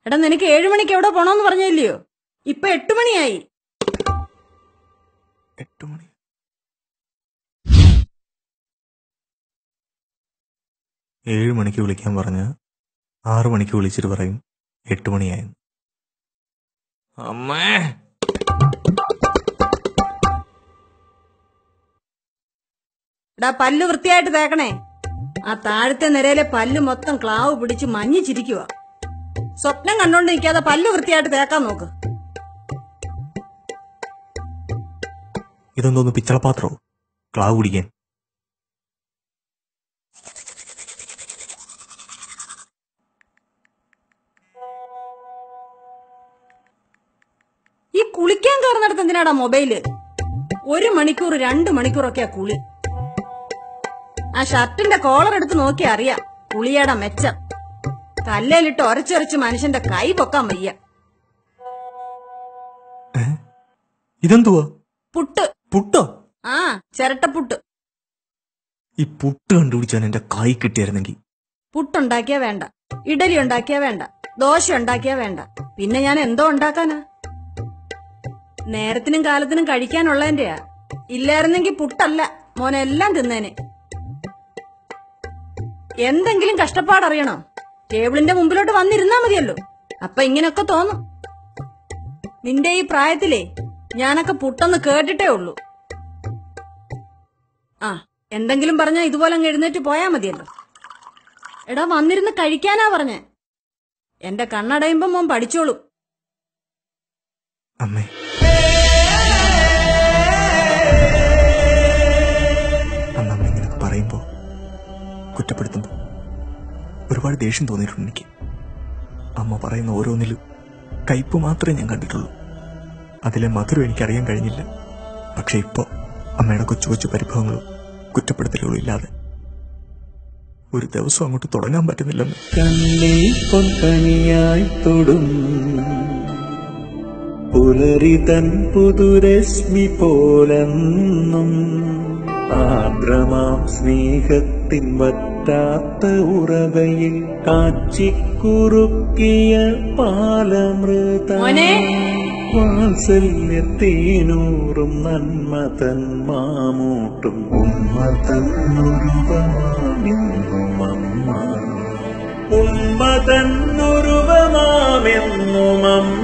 എടാ നിനക്ക് ഏഴു മണിക്ക് എവിടെ പോണോന്ന് പറഞ്ഞില്ലയോ ഇപ്പൊ എട്ടു മണിയായി എട്ട് മണി ഏഴ് മണിക്ക് വിളിക്കാൻ പറഞ്ഞ് ആറു മണിക്ക് വിളിച്ചിട്ട് പറയും എട്ട് മണിയായെന്ന് അമ്മേ എടാ പല്ല് വൃത്തിയായിട്ട് തേക്കണേ ആ താഴത്തെ നിരയിലെ പല്ല് മൊത്തം ക്ലാവ് പിടിച്ച് മഞ്ഞിച്ചിരിക്കുക സ്വപ്നം കണ്ടോണ്ട് നിൽക്കാതെ പല്ല് വൃത്തിയായിട്ട് തേക്കാൻ നോക്ക് ഇതെന്തോന്ന് പിച്ചളപാത്രോ ക്ലാവ് കുടിക്കാൻ ഈ കുളിക്കാൻ കയറുന്നിടത്ത് എന്തിനാടാ മൊബൈല് ഒരു മണിക്കൂർ രണ്ട് മണിക്കൂറൊക്കെയാ കുളി ആ ഷർട്ടിന്റെ കോളർ എടുത്ത് നോക്കി അറിയാം കുളിയുടെ മെച്ചം കല്ലേലിട്ട് ഒരച്ചൊരച്ച് മനുഷ്യന്റെ കൈ പൊക്കാൻ വയ്യ ഇതെന്തുവാ പുട്ട് പുട്ടോ ആ ചിരട്ടപ്പുട്ട് ഈ പുട്ട് കണ്ടുപിടിച്ചാൽ എന്റെ കൈ കിട്ടിയായിരുന്നെങ്കിൽ പുട്ടുണ്ടാക്കിയാ വേണ്ട ഇഡലി ഉണ്ടാക്കിയാ വേണ്ട ദോശ ഉണ്ടാക്കിയാ വേണ്ട പിന്നെ ഞാൻ എന്തോ ഉണ്ടാക്കാനാ നേരത്തിനും കാലത്തിനും കഴിക്കാനുള്ളതിന്റെയാ ഇല്ലായിരുന്നെങ്കിൽ പുട്ടല്ല മോനെല്ലാം തിന്നേനെ എന്തെങ്കിലും കഷ്ടപ്പാടറിയണോ ടേബിളിന്റെ മുമ്പിലോട്ട് വന്നിരുന്നാ മതിയല്ലോ അപ്പൊ ഇങ്ങനൊക്കെ തോന്നും നിന്റെ ഈ പ്രായത്തിലേ ഞാനൊക്കെ പുട്ടൊന്ന് കേട്ടിട്ടേ ഉള്ളൂ ആ എന്തെങ്കിലും പറഞ്ഞാ ഇതുപോലെ അങ്ങ് എഴുന്നേറ്റ് പോയാ മതിയല്ലോ എടാ വന്നിരുന്ന് കഴിക്കാനാ പറഞ്ഞേ എന്റെ കണ്ണടയുമ്പോ മോൻ പഠിച്ചോളൂ അമ്മേ അന്ന് അമ്മ ഇങ്ങനെയൊക്കെ പറയുമ്പോ കുറ്റപ്പെടുത്തുമ്പോ ഒരുപാട് ദേഷ്യം തോന്നിയിട്ടുണ്ട് എനിക്ക് അമ്മ പറയുന്ന ഓരോന്നിലും കയ്പ് മാത്രമേ ഞാൻ കണ്ടിട്ടുള്ളൂ അതിലെ മധുരം എനിക്കറിയാൻ കഴിഞ്ഞില്ല പക്ഷെ ഇപ്പോ അമ്മയുടെ കൊച്ചു കൊച്ചു പരിഭവങ്ങളും കുറ്റപ്പെടുത്തലുകളും ഇല്ലാതെ ഒരു ദിവസം അങ്ങോട്ട് തുടങ്ങാൻ പറ്റുന്നില്ലെന്ന് കണ്ണിൽ പൊൻകണിയായി തൊടും പുലരി തൻ പുതുരശ്മി പോലെന്നും ആർദ്രമാം സ്നേഹത്തിൻ വറ്റാത്ത ഉറവയിൽ കാച്ചിക്കുറുക്കിയ പാലമൃത മോനെ. വാത്സല്യത്തേനൂറും നന്മ തൻ മാമൂട്ടും ഉമ്മ തന്നുരുവമാമെന്നും അമ്മ ഉമ്മ തന്നുരുവമാമെന്നും അമ്മ